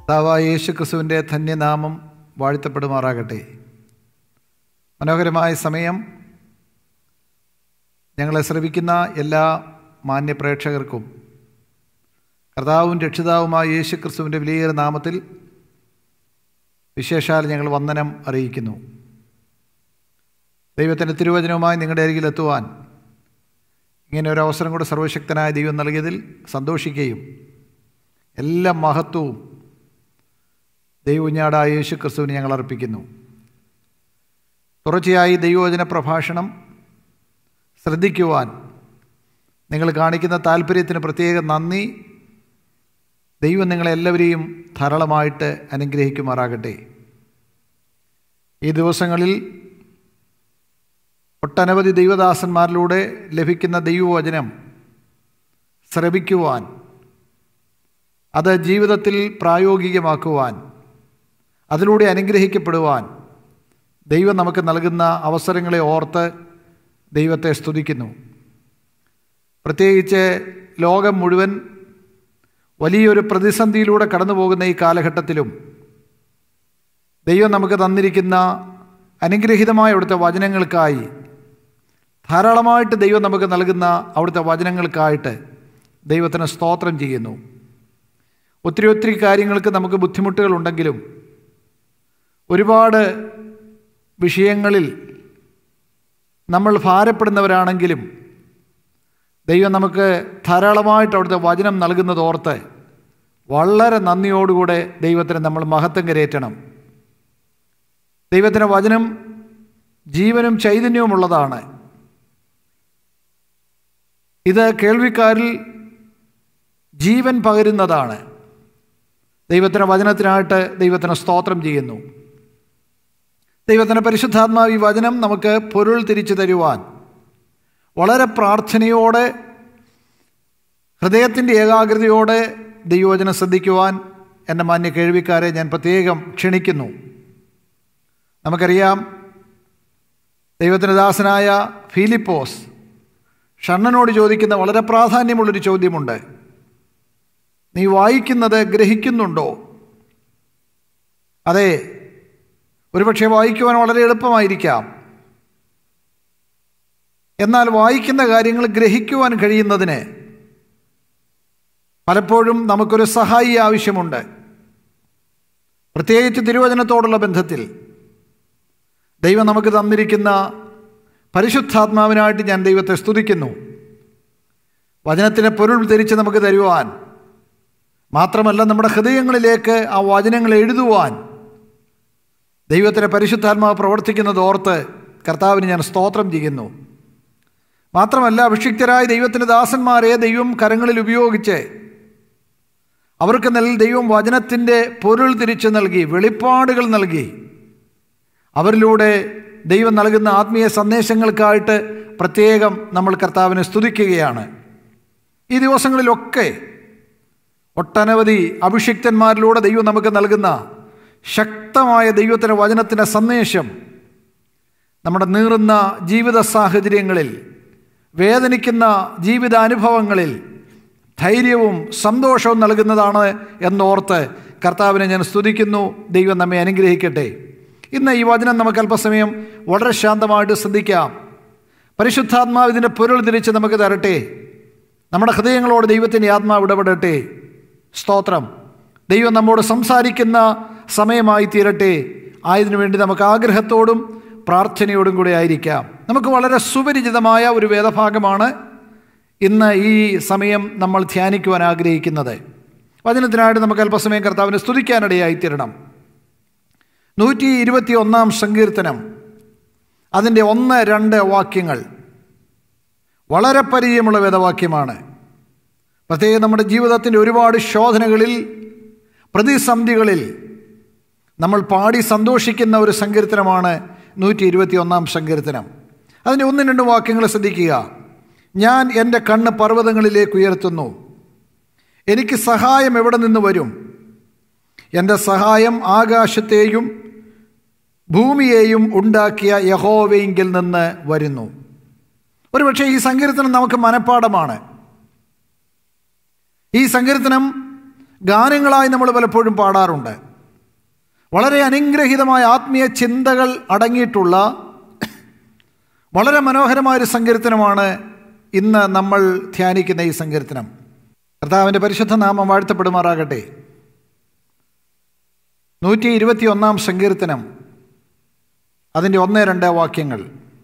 കർത്താവായ യേശു ക്രിസ്തുവിൻ്റെ ധന്യനാമം വാഴ്ത്തപ്പെടുമാറാകട്ടെ മനോഹരമായ സമയം ഞങ്ങളെ ശ്രവിക്കുന്ന എല്ലാ മാന്യ പ്രേക്ഷകർക്കും കർത്താവും രക്ഷിതാവുമായ യേശു ക്രിസ്തുവിൻ്റെ വിലയേറെ നാമത്തിൽ വിശേഷാൽ ഞങ്ങൾ വന്ദനം അറിയിക്കുന്നു ദൈവത്തിൻ്റെ തിരുവചനവുമായി നിങ്ങളുടെ അരികിൽ എത്തുവാൻ ഇങ്ങനെ ഒരു അവസരം കൂടെ സർവശക്തനായ ദൈവം നൽകിയതിൽ സന്തോഷിക്കുകയും എല്ലാ മഹത്വവും ദൈവഞ്ഞാടായ യേശു ക്രിസ്തുവിന് ഞങ്ങൾ അർപ്പിക്കുന്നു തുടർച്ചയായി ദൈവവചന പ്രഭാഷണം ശ്രദ്ധിക്കുവാൻ നിങ്ങൾ കാണിക്കുന്ന താല്പര്യത്തിന് പ്രത്യേക നന്ദി ദൈവം നിങ്ങളെല്ലാവരെയും ധാരാളമായിട്ട് അനുഗ്രഹിക്കുമാറാകട്ടെ ഈ ദിവസങ്ങളിൽ ഒട്ടനവധി ദൈവദാസന്മാരിലൂടെ ലഭിക്കുന്ന ദൈവവചനം ശ്രവിക്കുവാൻ അത് ജീവിതത്തിൽ പ്രായോഗികമാക്കുവാൻ അതിലൂടെ അനുഗ്രഹിക്കപ്പെടുവാൻ ദൈവം നമുക്ക് നൽകുന്ന അവസരങ്ങളെ ഓർത്ത് ദൈവത്തെ സ്തുതിക്കുന്നു പ്രത്യേകിച്ച് ലോകം മുഴുവൻ വലിയൊരു പ്രതിസന്ധിയിലൂടെ കടന്നു പോകുന്ന ഈ കാലഘട്ടത്തിലും ദൈവം നമുക്ക് തന്നിരിക്കുന്ന അനുഗ്രഹീതമായ അവിടുത്തെ വചനങ്ങൾക്കായി ധാരാളമായിട്ട് ദൈവം നമുക്ക് നൽകുന്ന അവിടുത്തെ വചനങ്ങൾക്കായിട്ട് ദൈവത്തിന് സ്തോത്രം ചെയ്യുന്നു ഒത്തിരി ഒത്തിരി കാര്യങ്ങൾക്ക് നമുക്ക് ബുദ്ധിമുട്ടുകളുണ്ടെങ്കിലും ഒരുപാട് വിഷയങ്ങളിൽ നമ്മൾ ഭാരപ്പെടുന്നവരാണെങ്കിലും ദൈവം നമുക്ക് ധാരാളമായിട്ട് അവിടുത്തെ വചനം നൽകുന്നത് ഓർത്ത് വളരെ നന്ദിയോടുകൂടെ ദൈവത്തിന് നമ്മൾ മഹത്വം കരയേറ്റണം ദൈവത്തിൻ്റെ വചനം ജീവനും ചൈതന്യവുമുള്ളതാണ് ഇത് കേൾവിക്കാരിൽ ജീവൻ പകരുന്നതാണ് ദൈവത്തിൻ്റെ വചനത്തിനായിട്ട് ദൈവത്തിന് സ്തോത്രം ചെയ്യുന്നു ദൈവത്തിൻ്റെ പരിശുദ്ധാത്മാവ് ഈ വചനം നമുക്ക് പൊരുൾ തിരിച്ചു തരുവാൻ വളരെ പ്രാർത്ഥനയോടെ ഹൃദയത്തിൻ്റെ ഏകാഗ്രതയോടെ ദൈവവചനം ശ്രദ്ധിക്കുവാൻ എൻ്റെ മാന്യ കേൾവിക്കാരെ ഞാൻ പ്രത്യേകം ക്ഷണിക്കുന്നു നമുക്കറിയാം ദൈവത്തിൻ്റെ ദാസനായ ഫിലിപ്പോസ് ഷണ്ണനോട് ചോദിക്കുന്ന വളരെ പ്രാധാന്യമുള്ളൊരു ചോദ്യമുണ്ട് നീ വായിക്കുന്നത് ഗ്രഹിക്കുന്നുണ്ടോ അതെ ഒരുപക്ഷെ വായിക്കുവാൻ വളരെ എളുപ്പമായിരിക്കാം എന്നാൽ വായിക്കുന്ന കാര്യങ്ങൾ ഗ്രഹിക്കുവാൻ കഴിയുന്നതിന് പലപ്പോഴും നമുക്കൊരു സഹായി ആവശ്യമുണ്ട് പ്രത്യേകിച്ച് തിരുവചനത്തോടുള്ള ബന്ധത്തിൽ ദൈവം നമുക്ക് തന്നിരിക്കുന്ന പരിശുദ്ധാത്മാവിനായിട്ട് ഞാൻ ദൈവത്തെ സ്തുതിക്കുന്നു വചനത്തിൻ്റെ പൊരുൾ തിരിച്ച് നമുക്ക് തരുവാൻ മാത്രമല്ല നമ്മുടെ ഹൃദയങ്ങളിലേക്ക് ആ വചനങ്ങൾ എഴുതുവാൻ ദൈവത്തിൻ്റെ പരിശുദ്ധാത്മാവ് പ്രവർത്തിക്കുന്നത് ഓർത്ത് കർത്താവിന് ഞാൻ സ്തോത്രം ചെയ്യുന്നു മാത്രമല്ല അഭിഷിക്തരായ ദൈവത്തിൻ്റെ ദാസന്മാരെ ദൈവം കരങ്ങളിൽ ഉപയോഗിച്ച് അവർക്ക് നൽ ദൈവം വചനത്തിൻ്റെ പൊരുൾ തിരിച്ചു നൽകി വെളിപ്പാടുകൾ നൽകി അവരിലൂടെ ദൈവം നൽകുന്ന ആത്മീയ സന്ദേശങ്ങൾക്കായിട്ട് പ്രത്യേകം നമ്മൾ കർത്താവിനെ സ്തുതിക്കുകയാണ് ഈ ദിവസങ്ങളിലൊക്കെ ഒട്ടനവധി അഭിഷിക്തന്മാരിലൂടെ ദൈവം നമുക്ക് നൽകുന്ന ശക്തമായ ദൈവത്തിൻ്റെ വചനത്തിൻ്റെ സന്ദേശം നമ്മുടെ നീറുന്ന ജീവിത സാഹചര്യങ്ങളിൽ വേദനിക്കുന്ന ജീവിതാനുഭവങ്ങളിൽ ധൈര്യവും സന്തോഷവും നൽകുന്നതാണ് എന്നോർത്ത് കർത്താവിനെ ഞാൻ സ്തുതിക്കുന്നു ദൈവം നമ്മെ അനുഗ്രഹിക്കട്ടെ ഇന്ന് ഈ വചനം നമുക്ക് അല്പസമയം വളരെ ശാന്തമായിട്ട് ശ്രദ്ധിക്കാം പരിശുദ്ധാത്മാവ് ഇതിൻ്റെ പൊരുൾ തിരിച്ച് നമുക്ക് തരട്ടെ നമ്മുടെ ഹൃദയങ്ങളോട് ദൈവത്തിൻ്റെ ആത്മാവ് ഇടപെടട്ടെ സ്തോത്രം ദൈവം നമ്മോട് സംസാരിക്കുന്ന സമയമായി തീരട്ടെ ആയതിനു വേണ്ടി നമുക്ക് ആഗ്രഹത്തോടും പ്രാർത്ഥനയോടും കൂടെ ആയിരിക്കാം നമുക്ക് വളരെ സുപരിചിതമായ ഒരു വേദഭാഗമാണ് ഇന്ന് ഈ സമയം നമ്മൾ ധ്യാനിക്കുവാൻ ആഗ്രഹിക്കുന്നത് വചനത്തിനായിട്ട് നമുക്ക് അല്പസമയം കർത്താവിനെ സ്തുതിക്കാനിടയായിത്തീരണം നൂറ്റി ഇരുപത്തി ഒന്നാം സങ്കീർത്തനം അതിൻ്റെ ഒന്ന് രണ്ട് വാക്യങ്ങൾ വളരെ പരിചയമുള്ള വേദവാക്യമാണ് പ്രത്യേകം നമ്മുടെ ജീവിതത്തിൻ്റെ ഒരുപാട് ശോധനകളിൽ പ്രതിസന്ധികളിൽ നമ്മൾ പാടി സന്തോഷിക്കുന്ന ഒരു സങ്കീർത്തനമാണ് നൂറ്റി ഇരുപത്തി ഒന്നാം സങ്കീർത്തനം അതിൻ്റെ ഒന്നും രണ്ട് വാക്യങ്ങൾ ശ്രദ്ധിക്കുക ഞാൻ എൻ്റെ കണ്ണ് പർവ്വതങ്ങളിലേക്ക് ഉയർത്തുന്നു എനിക്ക് സഹായം എവിടെ നിന്ന് വരും എൻ്റെ സഹായം ആകാശത്തെയും ഭൂമിയെയും ഉണ്ടാക്കിയ യഹോവയെങ്കിൽ നിന്ന് വരുന്നു ഒരുപക്ഷെ ഈ സങ്കീർത്തനം നമുക്ക് മനഃപ്പാടമാണ് ഈ സങ്കീർത്തനം ഗാനങ്ങളായി നമ്മൾ പലപ്പോഴും പാടാറുണ്ട് വളരെ അനുഗ്രഹീതമായ ആത്മീയ ചിന്തകൾ അടങ്ങിയിട്ടുള്ള വളരെ മനോഹരമായൊരു സങ്കീർത്തനമാണ് ഇന്ന് നമ്മൾ ധ്യാനിക്കുന്ന ഈ സങ്കീർത്തനം കർത്താവിൻ്റെ പരിശുദ്ധ നാമം വാഴ്ത്തപ്പെടുമാറാകട്ടെ നൂറ്റി ഇരുപത്തി ഒന്നാം സങ്കീർത്തനം അതിൻ്റെ ഒന്ന് രണ്ട് വാക്യങ്ങൾ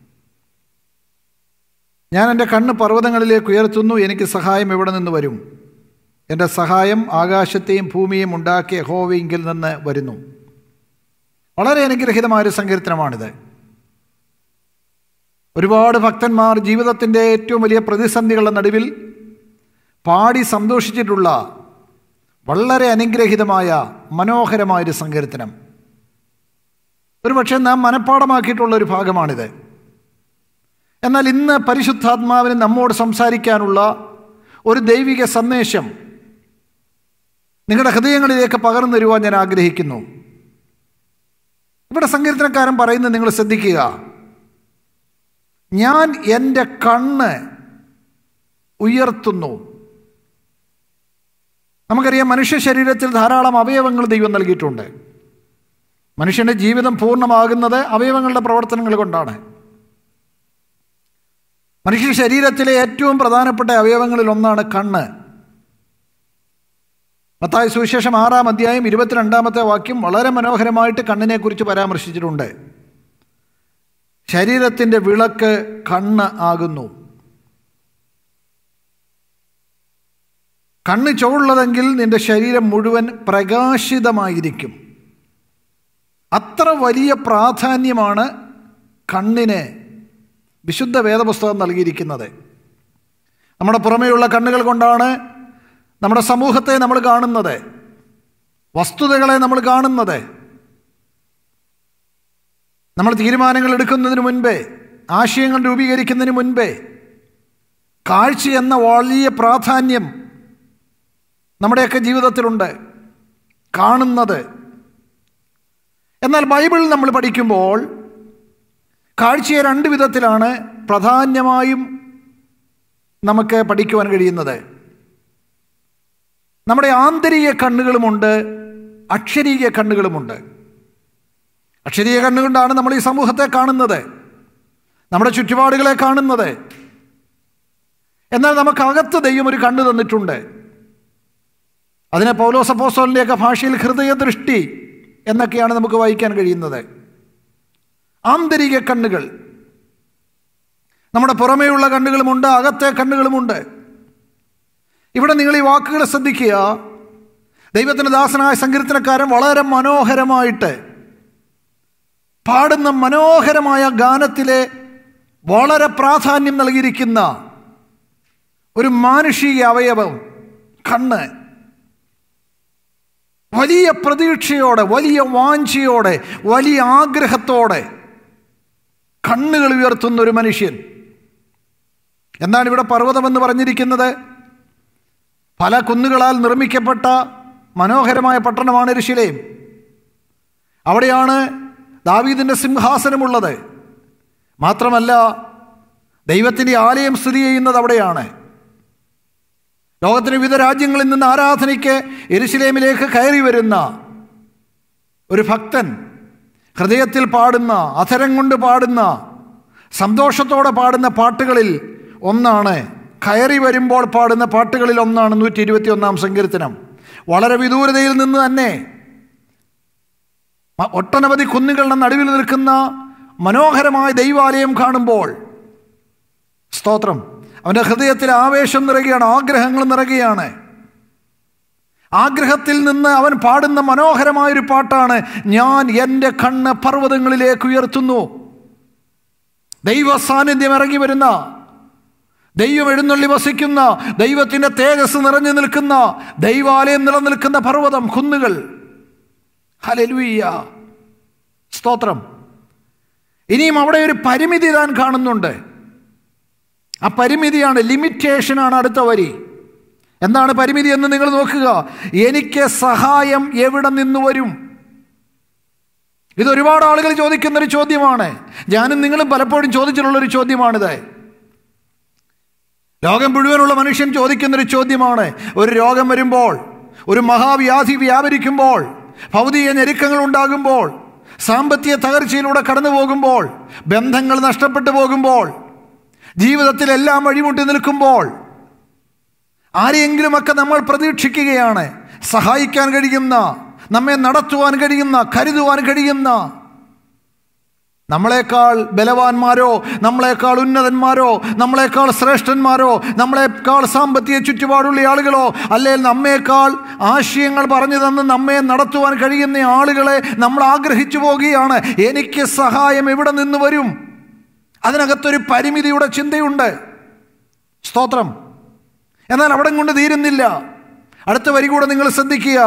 ഞാൻ എൻ്റെ കണ്ണ് പർവ്വതങ്ങളിലേക്ക് ഉയർത്തുന്നു എനിക്ക് സഹായം എവിടെ നിന്ന് വരും എൻ്റെ സഹായം ആകാശത്തെയും ഭൂമിയും ഉണ്ടാക്കിയ ഹോവിങ്കിൽ നിന്ന് വരുന്നു വളരെ അനുഗ്രഹീതമായൊരു സങ്കീർത്തനമാണിത് ഒരുപാട് ഭക്തന്മാർ ജീവിതത്തിൻ്റെ ഏറ്റവും വലിയ പ്രതിസന്ധികളുടെ നടുവിൽ പാടി സന്തോഷിച്ചിട്ടുള്ള വളരെ അനുഗ്രഹീതമായ മനോഹരമായൊരു സങ്കീർത്തനം ഒരുപക്ഷെ നാം മനഃപ്പാടമാക്കിയിട്ടുള്ള ഒരു ഭാഗമാണിത് എന്നാൽ ഇന്ന് പരിശുദ്ധാത്മാവിന് നമ്മോട് സംസാരിക്കാനുള്ള ഒരു ദൈവിക സന്ദേശം നിങ്ങളുടെ ഹൃദയങ്ങളിലേക്ക് പകർന്നു തരുവാൻ ഞാൻ ആഗ്രഹിക്കുന്നു ഇവിടെ സങ്കീർത്തനക്കാരൻ പറയുന്നത് നിങ്ങൾ ശ്രദ്ധിക്കുക ഞാൻ എൻ്റെ കണ്ണ് ഉയർത്തുന്നു നമുക്കറിയാം മനുഷ്യ ശരീരത്തിൽ ധാരാളം അവയവങ്ങൾ ദൈവം നൽകിയിട്ടുണ്ട് മനുഷ്യൻ്റെ ജീവിതം പൂർണ്ണമാകുന്നത് അവയവങ്ങളുടെ പ്രവർത്തനങ്ങൾ കൊണ്ടാണ് മനുഷ്യ ശരീരത്തിലെ ഏറ്റവും പ്രധാനപ്പെട്ട അവയവങ്ങളിൽ ഒന്നാണ് കണ്ണ് മത്തായ സുവിശേഷം ആറാം അധ്യായം ഇരുപത്തിരണ്ടാമത്തെ വാക്യം വളരെ മനോഹരമായിട്ട് കണ്ണിനെക്കുറിച്ച് പരാമർശിച്ചിട്ടുണ്ട് ശരീരത്തിൻ്റെ വിളക്ക് കണ്ണ് ആകുന്നു കണ്ണ് ചുവള്ളതെങ്കിൽ നിന്റെ ശരീരം മുഴുവൻ പ്രകാശിതമായിരിക്കും അത്ര വലിയ പ്രാധാന്യമാണ് കണ്ണിന് വിശുദ്ധ വേദപുസ്തകം നൽകിയിരിക്കുന്നത് നമ്മുടെ പുറമേയുള്ള കണ്ണുകൾ കൊണ്ടാണ് നമ്മുടെ സമൂഹത്തെ നമ്മൾ കാണുന്നത് വസ്തുതകളെ നമ്മൾ കാണുന്നത് നമ്മൾ തീരുമാനങ്ങൾ എടുക്കുന്നതിന് മുൻപേ ആശയങ്ങൾ രൂപീകരിക്കുന്നതിന് മുൻപേ കാഴ്ച എന്ന വലിയ പ്രാധാന്യം നമ്മുടെയൊക്കെ ജീവിതത്തിലുണ്ട് കാണുന്നത് എന്നാൽ ബൈബിൾ നമ്മൾ പഠിക്കുമ്പോൾ കാഴ്ചയെ രണ്ട് വിധത്തിലാണ് പ്രധാനമായും നമുക്ക് പഠിക്കുവാൻ കഴിയുന്നത് നമ്മുടെ ആന്തരിക കണ്ണുകളുമുണ്ട് അക്ഷരീയ കണ്ണുകളുമുണ്ട് അക്ഷരീയ കണ്ണുകൊണ്ടാണ് നമ്മൾ ഈ സമൂഹത്തെ കാണുന്നത് നമ്മുടെ ചുറ്റുപാടുകളെ കാണുന്നത് എന്നാൽ നമുക്ക് അകത്ത് ദൈവം ഒരു കണ്ണ് തന്നിട്ടുണ്ട് അതിനെ പൗലോസപ്പോസോലിൻ്റെയൊക്കെ ഭാഷയിൽ ഹൃദയദൃഷ്ടി എന്നൊക്കെയാണ് നമുക്ക് വായിക്കാൻ കഴിയുന്നത് ആന്തരിക കണ്ണുകൾ നമ്മുടെ പുറമേയുള്ള കണ്ണുകളുമുണ്ട് അകത്തെ കണ്ണുകളുമുണ്ട് ഇവിടെ നിങ്ങൾ ഈ വാക്കുകൾ ശ്രദ്ധിക്കുക ദൈവത്തിൻ്റെ ദാസനായ സങ്കീർത്തനക്കാരൻ വളരെ മനോഹരമായിട്ട് പാടുന്ന മനോഹരമായ ഗാനത്തിലെ വളരെ പ്രാധാന്യം നൽകിയിരിക്കുന്ന ഒരു മാനുഷിക അവയവം കണ്ണ് വലിയ പ്രതീക്ഷയോടെ വലിയ വാഞ്ചയോടെ വലിയ ആഗ്രഹത്തോടെ കണ്ണുകൾ ഉയർത്തുന്ന ഒരു മനുഷ്യൻ എന്താണ് ഇവിടെ പർവ്വതമെന്ന് പറഞ്ഞിരിക്കുന്നത് പല കുന്നുകളാൽ നിർമ്മിക്കപ്പെട്ട മനോഹരമായ പട്ടണമാണ് ഋഷിലേം അവിടെയാണ് ദാവീദിൻ്റെ സിംഹാസനമുള്ളത് മാത്രമല്ല ദൈവത്തിൻ്റെ ആലയം സ്ഥിതി ചെയ്യുന്നത് അവിടെയാണ് ലോകത്തിന് വിവിധ രാജ്യങ്ങളിൽ നിന്ന് ആരാധനയ്ക്ക് എരുശിലേമിലേക്ക് കയറി വരുന്ന ഒരു ഭക്തൻ ഹൃദയത്തിൽ പാടുന്ന അധരം കൊണ്ട് പാടുന്ന സന്തോഷത്തോടെ പാടുന്ന പാട്ടുകളിൽ ഒന്നാണ് കയറി വരുമ്പോൾ പാടുന്ന പാട്ടുകളിൽ ഒന്നാണ് നൂറ്റി ഇരുപത്തി ഒന്നാം സങ്കീർത്തനം വളരെ വിദൂരതയിൽ നിന്ന് തന്നെ ഒട്ടനവധി കുന്നുകളുടെ നടുവിൽ നിൽക്കുന്ന മനോഹരമായ ദൈവാലയം കാണുമ്പോൾ സ്തോത്രം അവൻ്റെ ഹൃദയത്തിൽ ആവേശം നിറയുകയാണ് ആഗ്രഹങ്ങൾ നിറയുകയാണ് ആഗ്രഹത്തിൽ നിന്ന് അവൻ പാടുന്ന മനോഹരമായൊരു പാട്ടാണ് ഞാൻ എൻ്റെ കണ്ണ് പർവ്വതങ്ങളിലേക്ക് ഉയർത്തുന്നു ദൈവ സാന്നിധ്യം ഇറങ്ങി വരുന്ന ദൈവം എഴുന്നള്ളി വസിക്കുന്ന ദൈവത്തിൻ്റെ തേജസ് നിറഞ്ഞു നിൽക്കുന്ന ദൈവാലയം നിലനിൽക്കുന്ന പർവ്വതം കുന്നുകൾ ഹലലുയ്യ സ്തോത്രം ഇനിയും അവിടെ ഒരു പരിമിതി താൻ കാണുന്നുണ്ട് ആ പരിമിതിയാണ് ലിമിറ്റേഷനാണ് അടുത്ത വരി എന്താണ് പരിമിതി എന്ന് നിങ്ങൾ നോക്കുക എനിക്ക് സഹായം എവിടെ നിന്ന് വരും ഇത് ഒരുപാട് ആളുകൾ ചോദിക്കുന്നൊരു ചോദ്യമാണ് ഞാനും നിങ്ങളും പലപ്പോഴും ചോദിച്ചിട്ടുള്ളൊരു ചോദ്യമാണിത് ലോകം മുഴുവനുള്ള മനുഷ്യൻ ചോദിക്കുന്നൊരു ചോദ്യമാണ് ഒരു രോഗം വരുമ്പോൾ ഒരു മഹാവ്യാധി വ്യാപരിക്കുമ്പോൾ ഭൗതിക ഞെരുക്കങ്ങൾ ഉണ്ടാകുമ്പോൾ സാമ്പത്തിക തകർച്ചയിലൂടെ കടന്നു പോകുമ്പോൾ ബന്ധങ്ങൾ നഷ്ടപ്പെട്ടു പോകുമ്പോൾ ജീവിതത്തിൽ എല്ലാം വഴിമുട്ടി നിൽക്കുമ്പോൾ ആരെയെങ്കിലുമൊക്കെ നമ്മൾ പ്രതീക്ഷിക്കുകയാണ് സഹായിക്കാൻ കഴിയുന്ന നമ്മെ നടത്തുവാൻ കഴിയുന്ന കരുതുവാൻ കഴിയുന്ന നമ്മളെക്കാൾ ബലവാന്മാരോ നമ്മളെക്കാൾ ഉന്നതന്മാരോ നമ്മളെക്കാൾ ശ്രേഷ്ഠന്മാരോ നമ്മളെക്കാൾ സാമ്പത്തിക ചുറ്റുപാടുള്ള ആളുകളോ അല്ലെങ്കിൽ നമ്മേക്കാൾ ആശയങ്ങൾ പറഞ്ഞു തന്ന് നമ്മെ നടത്തുവാൻ കഴിയുന്ന ആളുകളെ നമ്മൾ ആഗ്രഹിച്ചു പോകുകയാണ് എനിക്ക് സഹായം എവിടെ നിന്ന് വരും അതിനകത്തൊരു പരിമിതിയുടെ ചിന്തയുണ്ട് സ്തോത്രം എന്നാൽ അവിടെ കൊണ്ട് തീരുന്നില്ല അടുത്ത വരി കൂടെ നിങ്ങൾ ശ്രദ്ധിക്കുക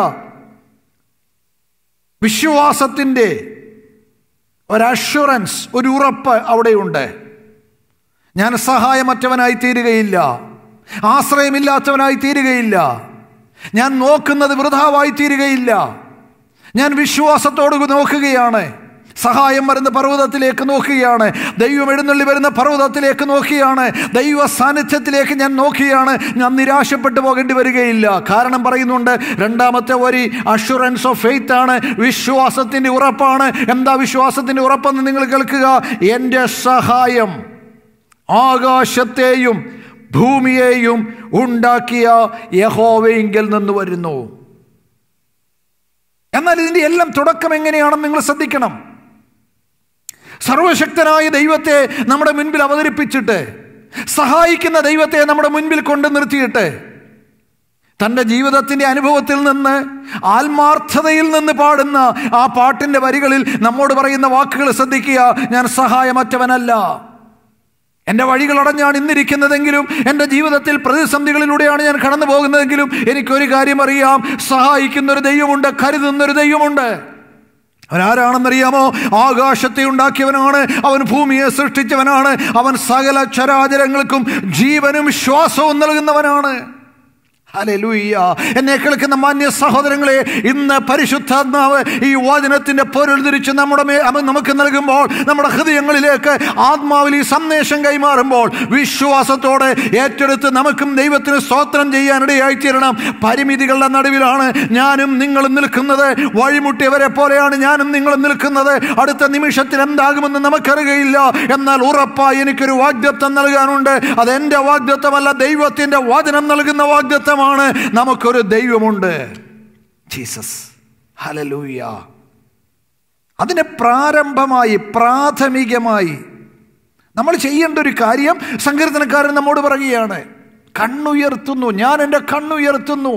വിശ്വാസത്തിൻ്റെ ഒരു അഷുറൻസ് ഒരു ഉറപ്പ് അവിടെയുണ്ട് ഞാൻ സഹായമറ്റവനായി തീരുകയില്ല ആശ്രയമില്ലാത്തവനായി തീരുകയില്ല ഞാൻ നോക്കുന്നത് വൃഥാവായി തീരുകയില്ല ഞാൻ വിശ്വാസത്തോട് നോക്കുകയാണ് സഹായം വരുന്ന പർവ്വതത്തിലേക്ക് നോക്കുകയാണ് ദൈവം എഴുന്നള്ളി വരുന്ന പർവ്വതത്തിലേക്ക് നോക്കിയാണ് ദൈവ സാന്നിധ്യത്തിലേക്ക് ഞാൻ നോക്കിയാണ് ഞാൻ നിരാശപ്പെട്ടു പോകേണ്ടി വരികയില്ല കാരണം പറയുന്നുണ്ട് രണ്ടാമത്തെ വരി അഷുറൻസ് ഓഫ് ഫെയ്ത്ത് ആണ് വിശ്വാസത്തിൻ്റെ ഉറപ്പാണ് എന്താ വിശ്വാസത്തിൻ്റെ ഉറപ്പെന്ന് നിങ്ങൾ കേൾക്കുക എൻ്റെ സഹായം ആകാശത്തെയും ഭൂമിയെയും ഉണ്ടാക്കിയ യഹോവയെങ്കിൽ നിന്ന് വരുന്നു എന്നാൽ ഇതിൻ്റെ എല്ലാം തുടക്കം എങ്ങനെയാണെന്ന് നിങ്ങൾ ശ്രദ്ധിക്കണം സർവശക്തനായ ദൈവത്തെ നമ്മുടെ മുൻപിൽ അവതരിപ്പിച്ചിട്ട് സഹായിക്കുന്ന ദൈവത്തെ നമ്മുടെ മുൻപിൽ കൊണ്ട് നിർത്തിയിട്ട് തൻ്റെ ജീവിതത്തിൻ്റെ അനുഭവത്തിൽ നിന്ന് ആത്മാർത്ഥതയിൽ നിന്ന് പാടുന്ന ആ പാട്ടിൻ്റെ വരികളിൽ നമ്മോട് പറയുന്ന വാക്കുകൾ ശ്രദ്ധിക്കുക ഞാൻ സഹായമറ്റവനല്ല എൻ്റെ വഴികൾ അടഞ്ഞാണ് ഇന്നിരിക്കുന്നതെങ്കിലും എൻ്റെ ജീവിതത്തിൽ പ്രതിസന്ധികളിലൂടെയാണ് ഞാൻ കടന്നു പോകുന്നതെങ്കിലും എനിക്കൊരു കാര്യം അറിയാം സഹായിക്കുന്നൊരു ദൈവമുണ്ട് കരുതുന്നൊരു ദൈവമുണ്ട് അവനാരാണെന്നറിയാമോ ആകാശത്തെ ഉണ്ടാക്കിയവനാണ് അവൻ ഭൂമിയെ സൃഷ്ടിച്ചവനാണ് അവൻ സകല ചരാചരങ്ങൾക്കും ജീവനും ശ്വാസവും നൽകുന്നവനാണ് ഹല്ലേലൂയ്യ എന്നെ കേൾക്കുന്ന മാന്യ സഹോദരങ്ങളെ ഇന്ന് പരിശുദ്ധാത്മാവ് ഈ വചനത്തിന്റെ പൊരുൾ തിരിച്ച് നമ്മുടെ മേ അവൻ നമുക്ക് നൽകുമ്പോൾ നമ്മുടെ ഹൃദയങ്ങളിലേക്ക് ആത്മാവിൽ ഈ സന്ദേശം കൈമാറുമ്പോൾ വിശ്വാസത്തോടെ ഏറ്റെടുത്ത് നമുക്കും ദൈവത്തിന് സ്തോത്രം ചെയ്യാനിടയായി തീരണം പരിമിതികളുടെ നടുവിലാണ് ഞാനും നിങ്ങളും നിൽക്കുന്നത് വഴിമുട്ടിയവരെ പോലെയാണ് ഞാനും നിങ്ങളും നിൽക്കുന്നത് അടുത്ത നിമിഷത്തിൽ എന്താകുമെന്ന് നമുക്കറിയുകയില്ല എന്നാൽ ഉറപ്പായി എനിക്കൊരു വാഗ്ദത്വം നൽകാനുണ്ട് അത് എൻ്റെ വാഗ്ദത്വമല്ല ദൈവത്തിൻ്റെ വചനം നൽകുന്ന വാഗ്ദത്വമാണ് നമുക്കൊരു ദൈവമുണ്ട് ജീസസ് ഹലലൂയ അതിന് പ്രാരംഭമായി പ്രാഥമികമായി നമ്മൾ ചെയ്യേണ്ട ഒരു കാര്യം സങ്കീർത്തനക്കാരൻ നമ്മോട് പറയുകയാണ് കണ്ണുയർത്തുന്നു ഞാൻ എൻ്റെ കണ്ണുയർത്തുന്നു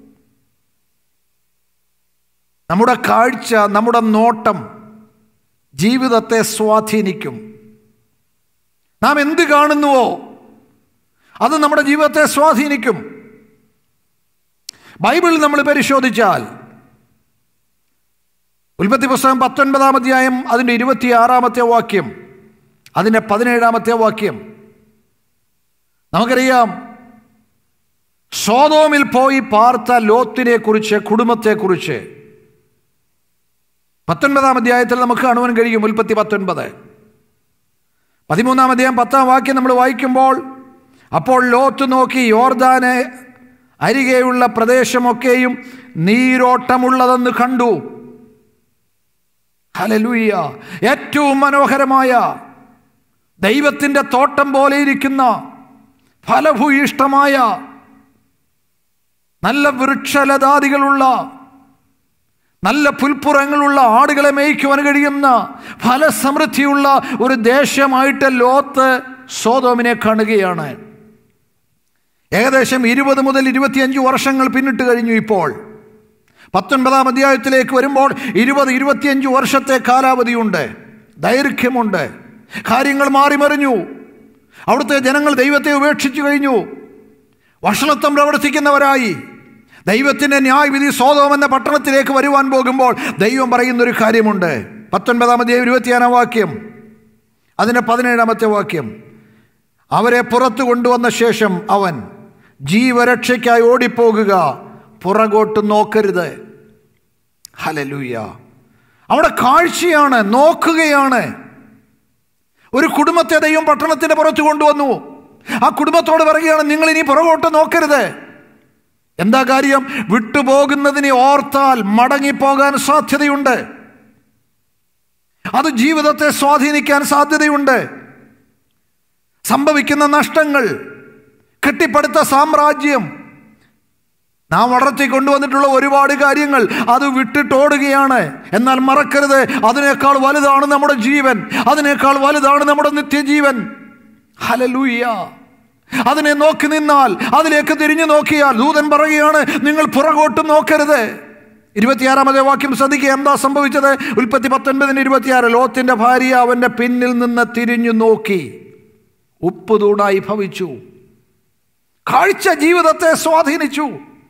നമ്മുടെ കാഴ്ച നമ്മുടെ നോട്ടം ജീവിതത്തെ സ്വാധീനിക്കും നാം എന്ത് കാണുന്നുവോ അത് നമ്മുടെ ജീവിതത്തെ സ്വാധീനിക്കും ബൈബിൾ നമ്മൾ പരിശോധിച്ചാൽ ഉൽപ്പത്തി പുസ്തകം പത്തൊൻപതാം അധ്യായം അതിൻ്റെ ഇരുപത്തിയാറാമത്തെ വാക്യം അതിൻ്റെ പതിനേഴാമത്തെ വാക്യം നമുക്കറിയാം സോതോമിൽ പോയി പാർത്ത ലോത്തിനെ കുറിച്ച് കുടുംബത്തെക്കുറിച്ച് പത്തൊൻപതാം അധ്യായത്തിൽ നമുക്ക് കാണുവാൻ കഴിയും ഉൽപ്പത്തി പത്തൊൻപത് പതിമൂന്നാം അധ്യായം പത്താം വാക്യം നമ്മൾ വായിക്കുമ്പോൾ അപ്പോൾ ലോത്ത് നോക്കി യോർദാനെ അരികെയുള്ള പ്രദേശമൊക്കെയും നീരോട്ടമുള്ളതെന്ന് കണ്ടു ഹലലൂയ ഏറ്റവും മനോഹരമായ ദൈവത്തിൻ്റെ തോട്ടം പോലെ ഇരിക്കുന്ന ഫലഭൂയിഷ്ടമായ നല്ല വൃക്ഷലതാദികളുള്ള നല്ല പുൽപ്പുറങ്ങളുള്ള ആടുകളെ മേയ്ക്കുവാൻ കഴിയുന്ന ഫലസമൃദ്ധിയുള്ള ഒരു ദേശമായിട്ട് ലോത്ത് സോതോമിനെ കാണുകയാണ് ഏകദേശം ഇരുപത് മുതൽ ഇരുപത്തിയഞ്ച് വർഷങ്ങൾ പിന്നിട്ട് കഴിഞ്ഞു ഇപ്പോൾ പത്തൊൻപതാം അധ്യായത്തിലേക്ക് വരുമ്പോൾ ഇരുപത് ഇരുപത്തിയഞ്ച് വർഷത്തെ കാലാവധിയുണ്ട് ദൈർഘ്യമുണ്ട് കാര്യങ്ങൾ മാറിമറിഞ്ഞു അവിടുത്തെ ജനങ്ങൾ ദൈവത്തെ ഉപേക്ഷിച്ചു കഴിഞ്ഞു വഷളത്വം പ്രവർത്തിക്കുന്നവരായി ദൈവത്തിൻ്റെ ന്യായവിധി സ്വതം എന്ന പട്ടണത്തിലേക്ക് വരുവാൻ പോകുമ്പോൾ ദൈവം പറയുന്നൊരു കാര്യമുണ്ട് പത്തൊൻപതാം അധ്യായം ഇരുപത്തിയാറാം വാക്യം അതിൻ്റെ പതിനേഴാമത്തെ വാക്യം അവരെ പുറത്തു കൊണ്ടുവന്ന ശേഷം അവൻ ജീവരക്ഷയ്ക്കായി ഓടിപ്പോകുക പുറകോട്ട് നോക്കരുത് ഹലലൂയ അവിടെ കാഴ്ചയാണ് നോക്കുകയാണ് ഒരു കുടുംബത്തെ ദൈവം പട്ടണത്തിന്റെ പുറത്ത് കൊണ്ടുവന്നു ആ കുടുംബത്തോട് പറയുകയാണ് നിങ്ങൾ ഇനി പുറകോട്ട് നോക്കരുത് എന്താ കാര്യം വിട്ടുപോകുന്നതിനെ ഓർത്താൽ മടങ്ങിപ്പോകാൻ സാധ്യതയുണ്ട് അത് ജീവിതത്തെ സ്വാധീനിക്കാൻ സാധ്യതയുണ്ട് സംഭവിക്കുന്ന നഷ്ടങ്ങൾ കെട്ടിപ്പടുത്ത സാമ്രാജ്യം നാം വളർത്തി കൊണ്ടുവന്നിട്ടുള്ള ഒരുപാട് കാര്യങ്ങൾ അത് വിട്ടിട്ടോടുകയാണ് എന്നാൽ മറക്കരുത് അതിനേക്കാൾ വലുതാണ് നമ്മുടെ ജീവൻ അതിനേക്കാൾ വലുതാണ് നമ്മുടെ നിത്യജീവൻ ഹലലൂയ്യ അതിനെ നോക്കി നിന്നാൽ അതിലേക്ക് തിരിഞ്ഞു നോക്കിയാൽ ദൂതൻ പറയുകയാണ് നിങ്ങൾ പുറകോട്ടും നോക്കരുത് ഇരുപത്തിയാറാമത്തെ വാക്യം ശ്രദ്ധിക്കുക എന്താ സംഭവിച്ചത് ഉൽപ്പത്തി പത്തൊൻപതിന് ഇരുപത്തിയാറ് ലോത്തിന്റെ ഭാര്യ അവന്റെ പിന്നിൽ നിന്ന് തിരിഞ്ഞു നോക്കി ഉപ്പുതൂടായി ഭവിച്ചു കാഴ്ച ജീവിതത്തെ സ്വാധീനിച്ചു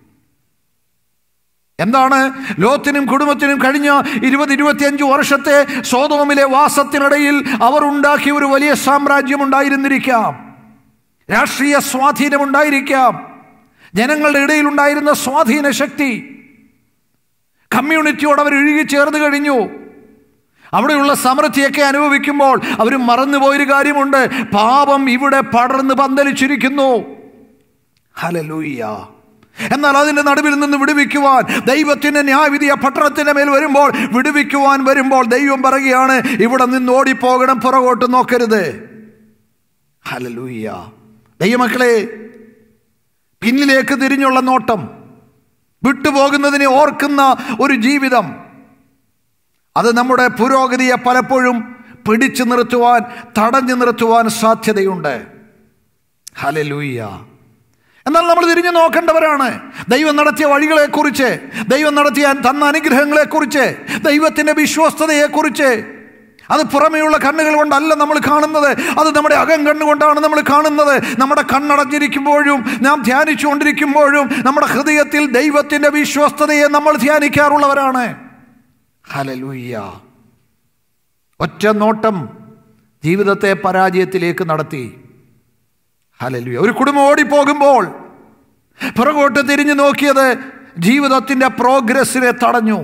എന്താണ് ലോത്തിനും കുടുംബത്തിനും കഴിഞ്ഞ ഇരുപത് ഇരുപത്തിയഞ്ച് വർഷത്തെ സോതോമിലെ വാസത്തിനിടയിൽ അവർ ഉണ്ടാക്കിയ ഒരു വലിയ സാമ്രാജ്യം ഉണ്ടായിരുന്നിരിക്കാം രാഷ്ട്രീയ സ്വാധീനം ഉണ്ടായിരിക്കാം ജനങ്ങളുടെ ഇടയിൽ ഉണ്ടായിരുന്ന സ്വാധീന ശക്തി കമ്മ്യൂണിറ്റിയോട് അവർ ഇഴുകി ചേർന്ന് കഴിഞ്ഞു അവിടെയുള്ള സമൃദ്ധിയൊക്കെ അനുഭവിക്കുമ്പോൾ അവർ മറന്നുപോയൊരു കാര്യമുണ്ട് പാപം ഇവിടെ പടർന്ന് പന്തലിച്ചിരിക്കുന്നു ഹലലൂയ്യ എന്നാൽ അതിന്റെ നടുവിൽ നിന്ന് വിടുവിക്കുവാൻ ദൈവത്തിന്റെ ന്യായവിധി ആ പട്ടണത്തിന്റെ മേൽ വരുമ്പോൾ വിടുവിക്കുവാൻ വരുമ്പോൾ ദൈവം പറയുകയാണ് ഇവിടെ നിന്ന് ഓടിപ്പോകണം പുറകോട്ട് നോക്കരുത് ഹലലൂയ്യ ദൈവമക്കളെ പിന്നിലേക്ക് തിരിഞ്ഞുള്ള നോട്ടം വിട്ടുപോകുന്നതിനെ ഓർക്കുന്ന ഒരു ജീവിതം അത് നമ്മുടെ പുരോഗതിയെ പലപ്പോഴും പിടിച്ചു നിർത്തുവാൻ തടഞ്ഞു നിർത്തുവാൻ സാധ്യതയുണ്ട് ഹലലൂയ്യ എന്നാൽ നമ്മൾ തിരിഞ്ഞു നോക്കേണ്ടവരാണ് ദൈവം നടത്തിയ വഴികളെക്കുറിച്ച് ദൈവം നടത്തിയ തന്ന അനുഗ്രഹങ്ങളെക്കുറിച്ച് ദൈവത്തിൻ്റെ വിശ്വസ്തതയെക്കുറിച്ച് അത് പുറമേയുള്ള കണ്ണുകൾ കൊണ്ടല്ല നമ്മൾ കാണുന്നത് അത് നമ്മുടെ അകം കണ്ണുകൊണ്ടാണ് നമ്മൾ കാണുന്നത് നമ്മുടെ കണ്ണടഞ്ഞിരിക്കുമ്പോഴും നാം ധ്യാനിച്ചുകൊണ്ടിരിക്കുമ്പോഴും നമ്മുടെ ഹൃദയത്തിൽ ദൈവത്തിൻ്റെ വിശ്വസ്തതയെ നമ്മൾ ധ്യാനിക്കാറുള്ളവരാണ് ഹലലൂയ്യ ഒറ്റ നോട്ടം ജീവിതത്തെ പരാജയത്തിലേക്ക് നടത്തി ഹലലുയ ഒരു കുടുംബം ഓടിപ്പോകുമ്പോൾ പുറകോട്ട് തിരിഞ്ഞു നോക്കിയത് ജീവിതത്തിന്റെ പ്രോഗ്രസ്സിനെ തടഞ്ഞു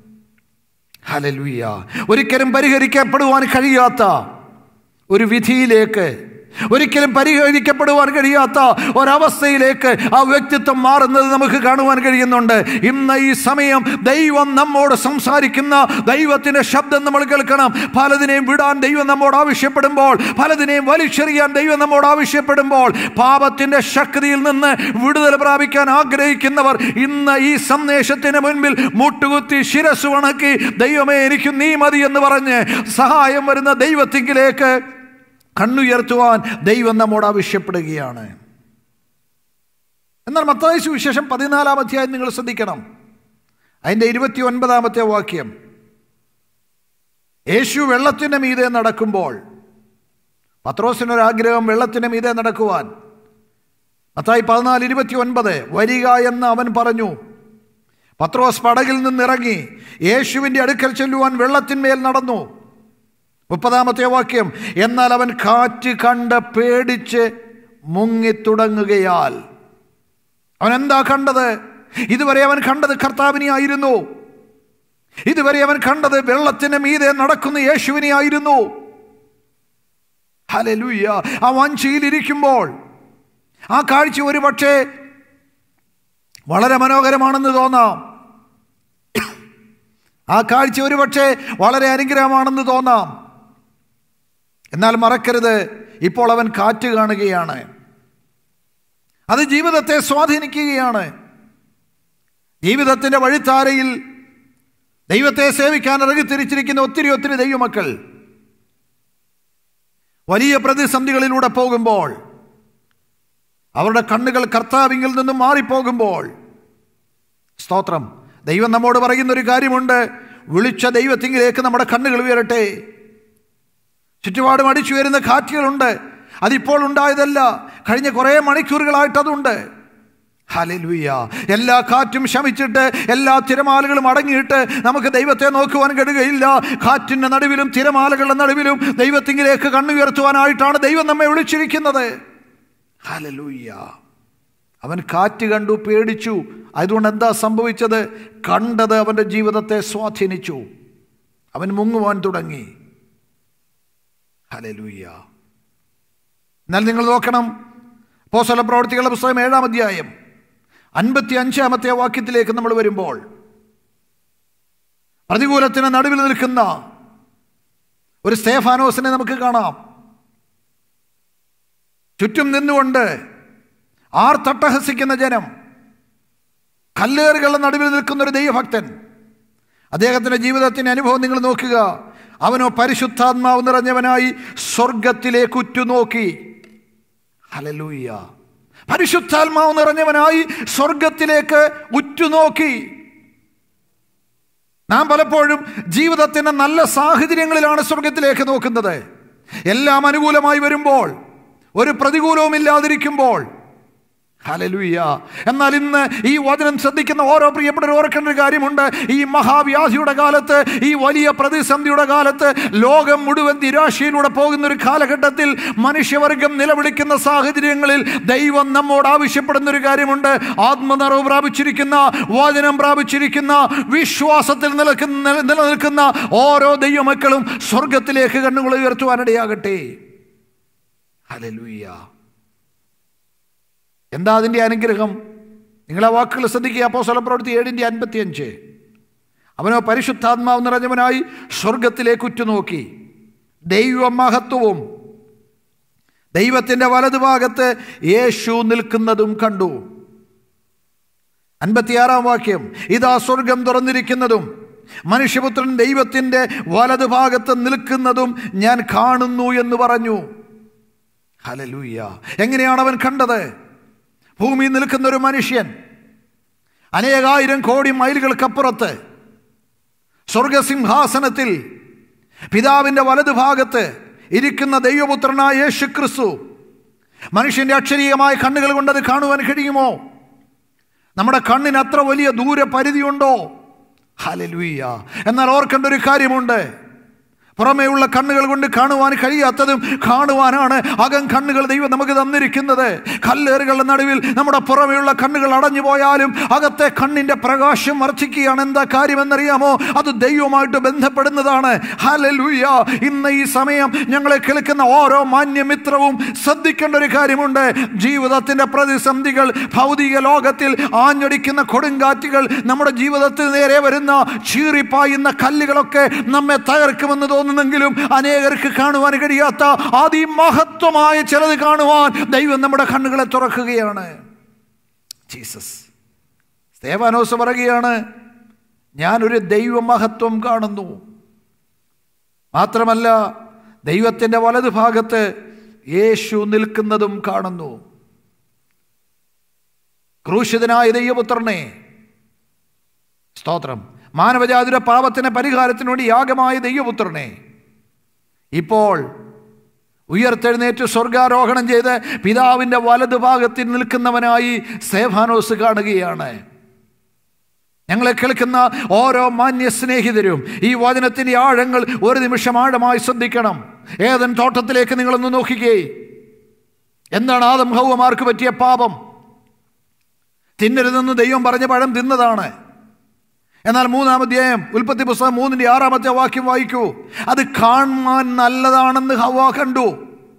ഹലലുയ ഒരിക്കലും പരിഹരിക്കപ്പെടുവാൻ കഴിയാത്ത ഒരു വിധിയിലേക്ക് ഒരിക്കലും പരിഹരിക്കപ്പെടുവാൻ കഴിയാത്ത ഒരവസ്ഥയിലേക്ക് ആ വ്യക്തിത്വം മാറുന്നത് നമുക്ക് കാണുവാൻ കഴിയുന്നുണ്ട് ഇന്ന് ഈ സമയം ദൈവം നമ്മോട് സംസാരിക്കുന്ന ദൈവത്തിന്റെ ശബ്ദം നമ്മൾ കേൾക്കണം പലതിനെയും വിടാൻ ദൈവം നമ്മോട് ആവശ്യപ്പെടുമ്പോൾ പലതിനെയും വലിച്ചെറിയാൻ ദൈവം നമ്മോട് ആവശ്യപ്പെടുമ്പോൾ പാപത്തിന്റെ ശക്തിയിൽ നിന്ന് വിടുതൽ പ്രാപിക്കാൻ ആഗ്രഹിക്കുന്നവർ ഇന്ന് ഈ സന്ദേശത്തിന് മുൻപിൽ മുട്ടുകുത്തി ശിരസ് വണക്കി ദൈവമേ എനിക്ക് നീ മതി എന്ന് പറഞ്ഞ് സഹായം വരുന്ന ദൈവത്തിങ്കിലേക്ക് കണ്ണുയർത്തുവാൻ ദൈവം നമ്മോട് ആവശ്യപ്പെടുകയാണ് എന്നാൽ മത്തായ സുവിശേഷം പതിനാലാം അധ്യായം നിങ്ങൾ ശ്രദ്ധിക്കണം അതിൻ്റെ ഇരുപത്തി ഒൻപതാമത്തെ വാക്യം യേശു വെള്ളത്തിൻ്റെ മീതെ നടക്കുമ്പോൾ പത്രോസിനൊരാഗ്രഹം വെള്ളത്തിൻ്റെ മീതെ നടക്കുവാൻ മത്തായി പതിനാല് ഇരുപത്തി ഒൻപത് വരിക എന്ന് അവൻ പറഞ്ഞു പത്രോസ് പടകിൽ നിന്നിറങ്ങി യേശുവിൻ്റെ അടുക്കൽ ചെല്ലുവാൻ വെള്ളത്തിന്മേൽ നടന്നു മുപ്പതാമത്തെ വാക്യം എന്നാൽ അവൻ കാറ്റ് കണ്ട് പേടിച്ച് മുങ്ങിത്തുടങ്ങുകയാൽ അവൻ എന്താ കണ്ടത് ഇതുവരെ അവൻ കണ്ടത് കർത്താവിനെ ആയിരുന്നു ഇതുവരെ അവൻ കണ്ടത് വെള്ളത്തിന് മീതെ നടക്കുന്ന യേശുവിനെ ആയിരുന്നു ഹലലൂയ്യ ആ വഞ്ചിയിലിരിക്കുമ്പോൾ ആ കാഴ്ച ഒരു പക്ഷേ വളരെ മനോഹരമാണെന്ന് തോന്നാം ആ കാഴ്ച ഒരു പക്ഷേ വളരെ അനുഗ്രഹമാണെന്ന് തോന്നാം എന്നാൽ മറക്കരുത് ഇപ്പോൾ അവൻ കാറ്റ് കാണുകയാണ് അത് ജീവിതത്തെ സ്വാധീനിക്കുകയാണ് ജീവിതത്തിൻ്റെ വഴിത്താരയിൽ ദൈവത്തെ സേവിക്കാൻ ഇറങ്ങിത്തിരിച്ചിരിക്കുന്ന ഒത്തിരി ഒത്തിരി ദൈവമക്കൾ വലിയ പ്രതിസന്ധികളിലൂടെ പോകുമ്പോൾ അവരുടെ കണ്ണുകൾ കർത്താവിങ്കിൽ നിന്നും മാറിപ്പോകുമ്പോൾ സ്തോത്രം ദൈവം നമ്മോട് പറയുന്ന ഒരു കാര്യമുണ്ട് വിളിച്ച ദൈവത്തിങ്കിലേക്ക് നമ്മുടെ കണ്ണുകൾ ഉയരട്ടെ ചുറ്റുപാടും അടിച്ചു വരുന്ന കാറ്റുകളുണ്ട് അതിപ്പോൾ ഉണ്ടായതല്ല കഴിഞ്ഞ കുറേ മണിക്കൂറുകളായിട്ട് അതുണ്ട് ഹലലുയ്യ എല്ലാ കാറ്റും ശമിച്ചിട്ട് എല്ലാ തിരമാലകളും അടങ്ങിയിട്ട് നമുക്ക് ദൈവത്തെ നോക്കുവാൻ കഴിയുകയില്ല കാറ്റിൻ്റെ നടുവിലും തിരമാലകളുടെ നടുവിലും ദൈവത്തിങ്കിലേക്ക് കണ്ണുയർത്തുവാനായിട്ടാണ് ദൈവം നമ്മെ വിളിച്ചിരിക്കുന്നത് ഹലലൂയ്യ അവൻ കാറ്റ് കണ്ടു പേടിച്ചു അതുകൊണ്ട് എന്താ സംഭവിച്ചത് കണ്ടത് അവൻ്റെ ജീവിതത്തെ സ്വാധീനിച്ചു അവൻ മുങ്ങുവാൻ തുടങ്ങി ഹലലൂയ്യ എന്നാൽ നിങ്ങൾ നോക്കണം പോസല പ്രവർത്തികളുടെ പുസ്തകം ഏഴാം അധ്യായം അൻപത്തി അഞ്ചാമത്തെ വാക്യത്തിലേക്ക് നമ്മൾ വരുമ്പോൾ പ്രതികൂലത്തിന് നടുവിൽ നിൽക്കുന്ന ഒരു സ്തേഫാനോസിനെ നമുക്ക് കാണാം ചുറ്റും നിന്നുകൊണ്ട് ആർ തട്ടഹസിക്കുന്ന ജനം കല്ലേറുകളുടെ നടുവിൽ നിൽക്കുന്ന ഒരു ദൈവഭക്തൻ അദ്ദേഹത്തിൻ്റെ ജീവിതത്തിൻ്റെ അനുഭവം നിങ്ങൾ നോക്കുക അവനോ പരിശുദ്ധാത്മാവ് നിറഞ്ഞവനായി സ്വർഗത്തിലേക്ക് ഉറ്റുനോക്കി ഹലലൂയ്യ പരിശുദ്ധാത്മാവ് നിറഞ്ഞവനായി സ്വർഗത്തിലേക്ക് ഉറ്റുനോക്കി നാം പലപ്പോഴും ജീവിതത്തിൻ്റെ നല്ല സാഹചര്യങ്ങളിലാണ് സ്വർഗത്തിലേക്ക് നോക്കുന്നത് എല്ലാം അനുകൂലമായി വരുമ്പോൾ ഒരു പ്രതികൂലവും ഇല്ലാതിരിക്കുമ്പോൾ ഹലലുയ്യ എന്നാൽ ഇന്ന് ഈ വചനം ശ്രദ്ധിക്കുന്ന ഓരോ പ്രിയപ്പെട്ടവർ ഓർക്കേണ്ട ഒരു കാര്യമുണ്ട് ഈ മഹാവ്യാധിയുടെ കാലത്ത് ഈ വലിയ പ്രതിസന്ധിയുടെ കാലത്ത് ലോകം മുഴുവൻ നിരാശയിലൂടെ പോകുന്ന ഒരു കാലഘട്ടത്തിൽ മനുഷ്യവർഗം നിലവിളിക്കുന്ന സാഹചര്യങ്ങളിൽ ദൈവം നമ്മോട് ആവശ്യപ്പെടുന്ന ഒരു കാര്യമുണ്ട് ആത്മനിറവ് പ്രാപിച്ചിരിക്കുന്ന വചനം പ്രാപിച്ചിരിക്കുന്ന വിശ്വാസത്തിൽ നിലനിൽക്കുന്ന നിലനിൽക്കുന്ന ഓരോ ദൈവമക്കളും സ്വർഗത്തിലേക്ക് കണ്ണുകൾ ഉയർത്തുവാനിടയാകട്ടെ ഹലലുയ്യ എന്താ അതിൻ്റെ അനുഗ്രഹം നിങ്ങളെ വാക്കുകൾ ശ്രദ്ധിക്കുക അപ്പോൾ സ്വലപ്രവൃത്തി ഏഴിൻ്റെ അൻപത്തി അഞ്ച് അവനോ പരിശുദ്ധാത്മാവ് നിറഞ്ഞവനായി സ്വർഗത്തിലേക്ക് ഉറ്റുനോക്കി ദൈവമഹത്വവും ദൈവത്തിൻ്റെ വലതുഭാഗത്ത് യേശു നിൽക്കുന്നതും കണ്ടു അൻപത്തിയാറാം വാക്യം ഇതാ സ്വർഗം തുറന്നിരിക്കുന്നതും മനുഷ്യപുത്രൻ ദൈവത്തിൻ്റെ വലതുഭാഗത്ത് നിൽക്കുന്നതും ഞാൻ കാണുന്നു എന്ന് പറഞ്ഞു ഹലലൂയ്യ എങ്ങനെയാണ് അവൻ കണ്ടത് ഭൂമിയിൽ നിൽക്കുന്ന ഒരു മനുഷ്യൻ അനേകായിരം കോടി മൈലുകൾക്കപ്പുറത്ത് സ്വർഗസിംഹാസനത്തിൽ പിതാവിൻ്റെ വലതുഭാഗത്ത് ഇരിക്കുന്ന ദൈവപുത്രനായ യേശു ക്രിസ്തു മനുഷ്യൻ്റെ അക്ഷരീയമായ കണ്ണുകൾ കൊണ്ടത് കാണുവാൻ കഴിയുമോ നമ്മുടെ കണ്ണിന് അത്ര വലിയ ദൂരപരിധിയുണ്ടോ ഹലലുയ്യ എന്നാൽ ഓർക്കേണ്ട ഒരു കാര്യമുണ്ട് പുറമേയുള്ള കണ്ണുകൾ കൊണ്ട് കാണുവാൻ കഴിയാത്തതും കാണുവാനാണ് അകം കണ്ണുകൾ ദൈവം നമുക്ക് തന്നിരിക്കുന്നത് കല്ലേറുകളുടെ നടുവിൽ നമ്മുടെ പുറമേയുള്ള കണ്ണുകൾ അടഞ്ഞു പോയാലും അകത്തെ കണ്ണിൻ്റെ പ്രകാശം വർദ്ധിക്കുകയാണ് എന്താ കാര്യമെന്നറിയാമോ അത് ദൈവമായിട്ട് ബന്ധപ്പെടുന്നതാണ് ഹലലൂയ ഇന്ന് ഈ സമയം ഞങ്ങളെ കേൾക്കുന്ന ഓരോ മാന്യമിത്രവും ശ്രദ്ധിക്കേണ്ട ഒരു കാര്യമുണ്ട് ജീവിതത്തിൻ്റെ പ്രതിസന്ധികൾ ഭൗതിക ലോകത്തിൽ ആഞ്ഞടിക്കുന്ന കൊടുങ്കാറ്റുകൾ നമ്മുടെ ജീവിതത്തിൽ നേരെ വരുന്ന ചീറിപ്പായുന്ന കല്ലുകളൊക്കെ നമ്മെ തകർക്കുമെന്ന് തോന്നുന്നു തോന്നുന്നെങ്കിലും അനേകർക്ക് കാണുവാൻ കഴിയാത്ത അതിമഹത്വമായ ചിലത് കാണുവാൻ ദൈവം നമ്മുടെ കണ്ണുകളെ തുറക്കുകയാണ് ജീസസ് സ്തേവാനോസ് പറയുകയാണ് ഞാനൊരു ദൈവമഹത്വം കാണുന്നു മാത്രമല്ല ദൈവത്തിൻ്റെ വലതുഭാഗത്ത് യേശു നിൽക്കുന്നതും കാണുന്നു ക്രൂശിതനായ ദൈവപുത്രനെ സ്തോത്രം മാനവജാതിയുടെ പാപത്തിന് പരിഹാരത്തിനു വേണ്ടി യാഗമായ ദൈവപുത്രനെ ഇപ്പോൾ ഉയർത്തെഴുന്നേറ്റ് സ്വർഗാരോഹണം ചെയ്ത് പിതാവിൻ്റെ വലതുഭാഗത്തിൽ നിൽക്കുന്നവനായി സേഫാനോസ് കാണുകയാണ് ഞങ്ങളെ കേൾക്കുന്ന ഓരോ മാന്യ സ്നേഹിതരും ഈ വചനത്തിൻ്റെ ആഴങ്ങൾ ഒരു നിമിഷം ആഴമായി ശ്രദ്ധിക്കണം ഏതൻ തോട്ടത്തിലേക്ക് നിങ്ങളൊന്ന് നോക്കിക്കേ എന്താണ് ആദം ഹൗവമാർക്ക് പറ്റിയ പാപം തിന്നരുതെന്ന് ദൈവം പറഞ്ഞ പഴം തിന്നതാണ് എന്നാൽ മൂന്നാം അധ്യായം ഉൽപ്പത്തി പുസ്തകം മൂന്നിന്റെ ആറാമത്തെ വാക്യം വായിക്കൂ അത് കാണുവാൻ നല്ലതാണെന്ന് ഹവ കണ്ടു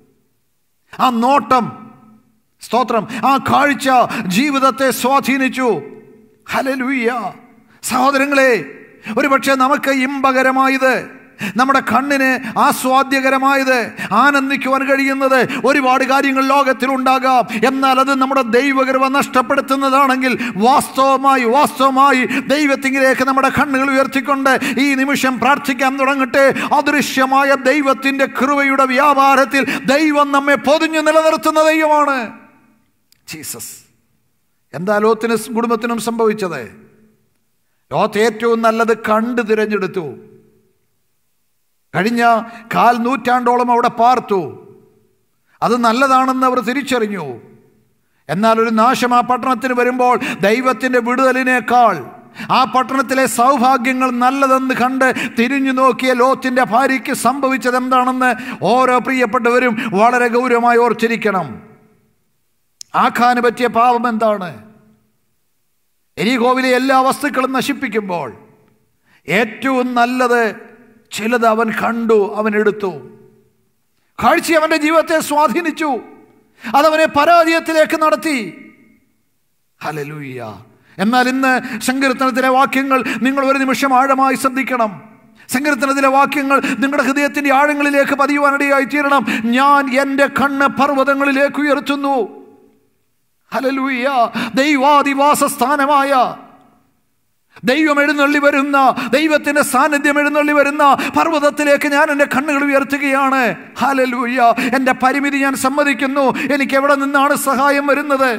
ആ നോട്ടം സ്തോത്രം ആ കാഴ്ച ജീവിതത്തെ സ്വാധീനിച്ചു ഹലലുയ്യ സഹോദരങ്ങളെ ഒരുപക്ഷെ നമുക്ക് ഇമ്പകരമായത് നമ്മുടെ കണ്ണിന് ആസ്വാദ്യകരമായത് ആനന്ദിക്കുവാൻ കഴിയുന്നത് ഒരുപാട് കാര്യങ്ങൾ ലോകത്തിലുണ്ടാകാം എന്നാൽ അത് നമ്മുടെ ദൈവകൃപ നഷ്ടപ്പെടുത്തുന്നതാണെങ്കിൽ വാസ്തവമായി വാസ്തവമായി ദൈവത്തിങ്കിലേക്ക് നമ്മുടെ കണ്ണുകൾ ഉയർത്തിക്കൊണ്ട് ഈ നിമിഷം പ്രാർത്ഥിക്കാൻ തുടങ്ങട്ടെ അദൃശ്യമായ ദൈവത്തിൻ്റെ കൃപയുടെ വ്യാപാരത്തിൽ ദൈവം നമ്മെ പൊതിഞ്ഞു നിലനിർത്തുന്ന ദൈവമാണ് ജീസസ് എന്താ ലോത്തിന് കുടുംബത്തിനും സംഭവിച്ചത് ലോത്ത് ഏറ്റവും നല്ലത് കണ്ട് തിരഞ്ഞെടുത്തു കഴിഞ്ഞ കാൽ നൂറ്റാണ്ടോളം അവിടെ പാർത്തു അത് നല്ലതാണെന്ന് അവർ തിരിച്ചറിഞ്ഞു എന്നാൽ ഒരു നാശം ആ പട്ടണത്തിന് വരുമ്പോൾ ദൈവത്തിൻ്റെ വിടുതലിനേക്കാൾ ആ പട്ടണത്തിലെ സൗഭാഗ്യങ്ങൾ നല്ലതെന്ന് കണ്ട് തിരിഞ്ഞു നോക്കിയ ലോത്തിൻ്റെ ഭാര്യയ്ക്ക് സംഭവിച്ചത് എന്താണെന്ന് ഓരോ പ്രിയപ്പെട്ടവരും വളരെ ഗൗരവമായി ഓർച്ചിരിക്കണം ആഖാന് പറ്റിയ പാപം എന്താണ് എരികോവിലെ എല്ലാ വസ്തുക്കളും നശിപ്പിക്കുമ്പോൾ ഏറ്റവും നല്ലത് ചിലത് അവൻ കണ്ടു അവൻ എടുത്തു കാഴ്ച അവൻ്റെ ജീവിതത്തെ സ്വാധീനിച്ചു അതവനെ പരാജയത്തിലേക്ക് നടത്തി ഹലലൂയ്യ എന്നാൽ ഇന്ന് സങ്കീർത്തനത്തിലെ വാക്യങ്ങൾ നിങ്ങൾ ഒരു നിമിഷം ആഴമായി ശ്രദ്ധിക്കണം സങ്കീർത്തനത്തിലെ വാക്യങ്ങൾ നിങ്ങളുടെ ഹൃദയത്തിന്റെ ആഴങ്ങളിലേക്ക് പതിയുവാനിടയായി തീരണം ഞാൻ എൻ്റെ കണ്ണ് പർവ്വതങ്ങളിലേക്ക് ഉയർത്തുന്നു ഹലലൂയ്യ ദൈവാദിവാസ സ്ഥാനമായ ദൈവം എഴുന്നള്ളി വരുന്ന ദൈവത്തിന്റെ സാന്നിധ്യം എഴുന്നള്ളി വരുന്ന പർവ്വതത്തിലേക്ക് ഞാൻ എൻ്റെ കണ്ണുകൾ ഉയർത്തുകയാണ് ഹാലലൂയ്യ എൻ്റെ പരിമിതി ഞാൻ സമ്മതിക്കുന്നു എനിക്ക് എവിടെ നിന്നാണ് സഹായം വരുന്നത്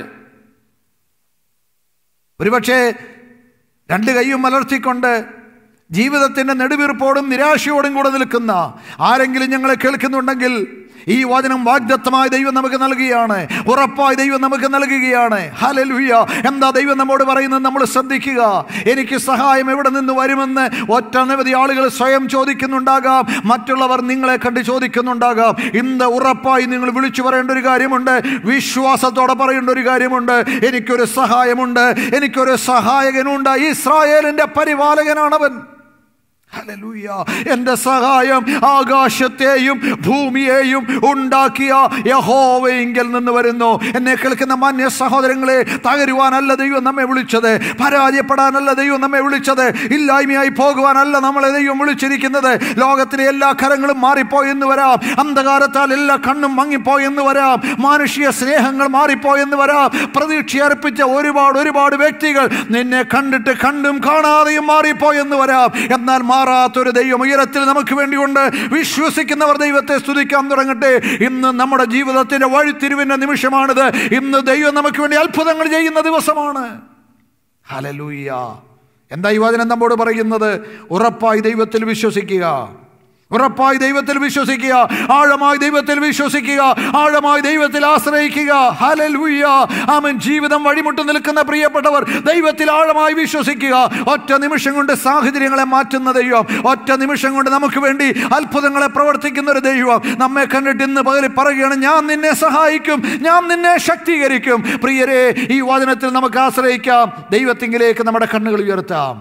ഒരുപക്ഷെ രണ്ട് കൈയും മലർത്തിക്കൊണ്ട് ജീവിതത്തിൻ്റെ നെടുവീർപ്പോടും നിരാശയോടും കൂടെ നിൽക്കുന്ന ആരെങ്കിലും ഞങ്ങളെ കേൾക്കുന്നുണ്ടെങ്കിൽ ഈ വചനം വാഗ്ദത്തമായ ദൈവം നമുക്ക് നൽകുകയാണ് ഉറപ്പായി ദൈവം നമുക്ക് നൽകുകയാണ് ഹലലുയ്യ എന്താ ദൈവം നമ്മോട് പറയുന്നത് നമ്മൾ ശ്രദ്ധിക്കുക എനിക്ക് സഹായം എവിടെ നിന്ന് വരുമെന്ന് ഒറ്റനവധി ആളുകൾ സ്വയം ചോദിക്കുന്നുണ്ടാകാം മറ്റുള്ളവർ നിങ്ങളെ കണ്ട് ചോദിക്കുന്നുണ്ടാകാം ഇന്ന് ഉറപ്പായി നിങ്ങൾ വിളിച്ചു പറയേണ്ട ഒരു കാര്യമുണ്ട് വിശ്വാസത്തോടെ പറയേണ്ട ഒരു കാര്യമുണ്ട് എനിക്കൊരു സഹായമുണ്ട് എനിക്കൊരു സഹായകനുണ്ട് ഇസ്രായേലിന്റെ പരിപാലകനാണവൻ ഹല്ലേലൂയ എൻ്റെ സഹായം ആകാശത്തെയും ഭൂമിയെയും ഉണ്ടാക്കിയ യഹോവയെങ്കിൽ നിന്ന് വരുന്നു എന്നെ കേൾക്കുന്ന മാന്യ സഹോദരങ്ങളെ തകരുവാനല്ല ദൈവം നമ്മെ വിളിച്ചത് പരാജയപ്പെടാനല്ല ദൈവം നമ്മെ വിളിച്ചത് ഇല്ലായ്മയായി പോകുവാനല്ല നമ്മളെ ദൈവം വിളിച്ചിരിക്കുന്നത് ലോകത്തിലെ എല്ലാ കരങ്ങളും മാറിപ്പോയെന്ന് വരാം അന്ധകാരത്താൽ എല്ലാ കണ്ണും മങ്ങിപ്പോയെന്ന് വരാം മാനുഷിക സ്നേഹങ്ങൾ മാറിപ്പോയെന്ന് വരാം പ്രതീക്ഷ അർപ്പിച്ച ഒരുപാട് ഒരുപാട് വ്യക്തികൾ നിന്നെ കണ്ടിട്ട് കണ്ടും കാണാതെയും മാറിപ്പോയെന്ന് വരാം എന്നാൽ മാറാത്തൊരു ദൈവം ഉയരത്തിൽ നമുക്ക് വേണ്ടിയുണ്ട് വിശ്വസിക്കുന്നവർ ദൈവത്തെ സ്തുതിക്കാൻ തുടങ്ങട്ടെ ഇന്ന് നമ്മുടെ ജീവിതത്തിന്റെ വഴിത്തിരിവിന്റെ നിമിഷമാണിത് ഇന്ന് ദൈവം നമുക്ക് വേണ്ടി അത്ഭുതങ്ങൾ ചെയ്യുന്ന ദിവസമാണ് ഹലലൂയ്യ എന്താ ഈ വചനം നമ്മോട് പറയുന്നത് ഉറപ്പായി ദൈവത്തിൽ വിശ്വസിക്കുക ഉറപ്പായി ദൈവത്തിൽ വിശ്വസിക്കുക ആഴമായി ദൈവത്തിൽ വിശ്വസിക്കുക ആഴമായി ദൈവത്തിൽ ആശ്രയിക്കുക ഹലലൂയ്യ ആമൻ ജീവിതം വഴിമുട്ട് നിൽക്കുന്ന പ്രിയപ്പെട്ടവർ ദൈവത്തിൽ ആഴമായി വിശ്വസിക്കുക ഒറ്റ നിമിഷം കൊണ്ട് സാഹചര്യങ്ങളെ മാറ്റുന്ന ദൈവം ഒറ്റ നിമിഷം കൊണ്ട് നമുക്ക് വേണ്ടി അത്ഭുതങ്ങളെ പ്രവർത്തിക്കുന്ന ഒരു ദൈവം നമ്മെ കണ്ടിട്ട് ഇന്ന് പകലിൽ പറയുകയാണ് ഞാൻ നിന്നെ സഹായിക്കും ഞാൻ നിന്നെ ശക്തീകരിക്കും പ്രിയരെ ഈ വചനത്തിൽ നമുക്ക് ആശ്രയിക്കാം ദൈവത്തിങ്കിലേക്ക് നമ്മുടെ കണ്ണുകൾ ഉയർത്താം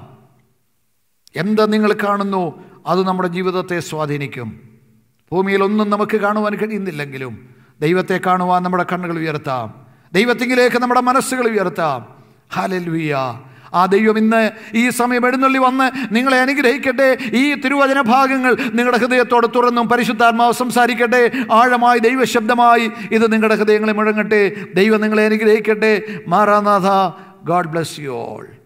എന്ത് നിങ്ങൾ കാണുന്നു അത് നമ്മുടെ ജീവിതത്തെ സ്വാധീനിക്കും ഭൂമിയിൽ ഒന്നും നമുക്ക് കാണുവാൻ കഴിയുന്നില്ലെങ്കിലും ദൈവത്തെ കാണുവാൻ നമ്മുടെ കണ്ണുകൾ ഉയർത്താം ദൈവത്തിങ്കിലേക്ക് നമ്മുടെ മനസ്സുകൾ ഉയർത്താം ഹാലൽവിയ ആ ദൈവം ഇന്ന് ഈ സമയം എഴുന്നള്ളി വന്ന് നിങ്ങളെ അനുഗ്രഹിക്കട്ടെ ഈ തിരുവചന ഭാഗങ്ങൾ നിങ്ങളുടെ ഹൃദയത്തോട് തുറന്നും പരിശുദ്ധാത്മാവ് സംസാരിക്കട്ടെ ആഴമായി ദൈവശബ്ദമായി ഇത് നിങ്ങളുടെ ഹൃദയങ്ങളെ മുഴങ്ങട്ടെ ദൈവം നിങ്ങളെ അനുഗ്രഹിക്കട്ടെ മാറാനാഥ ഗോഡ് ബ്ലസ് യു ഓൾ